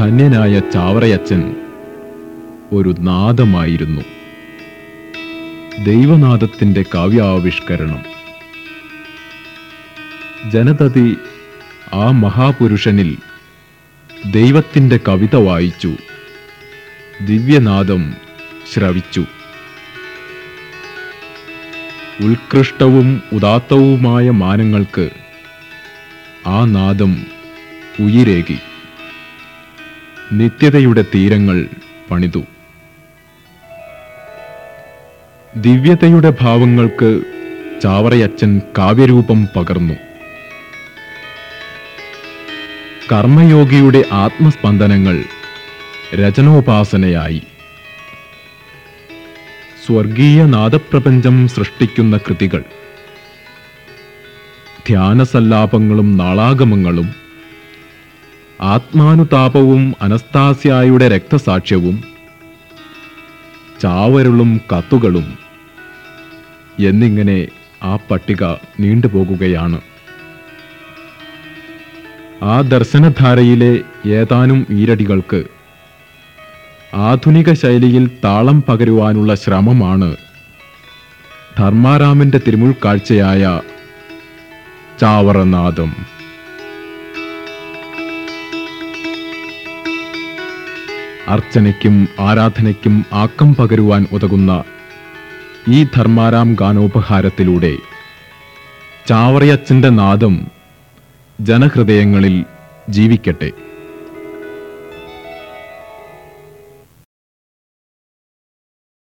ധന്യനായ ചാവറയച്ചൻ ഒരു നാദമായിരുന്നു ദൈവനാദത്തിന്റെ കാവ്യാവിഷ്കരണം ജനതതി ആ മഹാപുരുഷനിൽ ദൈവത്തിന്റെ കവിത വായിച്ചു ദിവ്യനാദം ശ്രവിച്ചു ഉത്കൃഷ്ടവും ഉദാത്തവുമായ മാനങ്ങൾക്ക് ആ നാദം ഉയിരേകി നിത്യതയുടെ തീരങ്ങൾ പണിതു ദിവ്യതയുടെ ഭാവങ്ങൾക്ക് ചാവറയച്ചൻ കാവ്യരൂപം പകർന്നു കർമ്മയോഗിയുടെ ആത്മസ്പന്ദനങ്ങൾ രചനോപാസനയായി സ്വർഗീയ നാദപ്രപഞ്ചം സൃഷ്ടിക്കുന്ന കൃതികൾ ധ്യാനസല്ലാപങ്ങളും നാളാഗമങ്ങളും ആത്മാനുതാപവും അനസ്താസ്യായുടെ രക്തസാക്ഷ്യവും ചാവരുളും കത്തുകളും എന്നിങ്ങനെ ആ പട്ടിക നീണ്ടുപോകുകയാണ് ആ ദർശനധാരയിലെ ഏതാനും ഈരടികൾക്ക് ആധുനിക ശൈലിയിൽ താളം പകരുവാനുള്ള ശ്രമമാണ് ധർമാരാമന്റെ തിരുമുൾക്കാഴ്ചയായ ചാവറനാദം അർച്ചനയ്ക്കും ആരാധനയ്ക്കും ആക്കം പകരുവാൻ ഉതകുന്ന ഈ ധർമാരാം ഗാനോപഹാരത്തിലൂടെ ചാവറയച്ചന്റെ നാദം ജനഹൃദയങ്ങളിൽ ജീവിക്കട്ടെ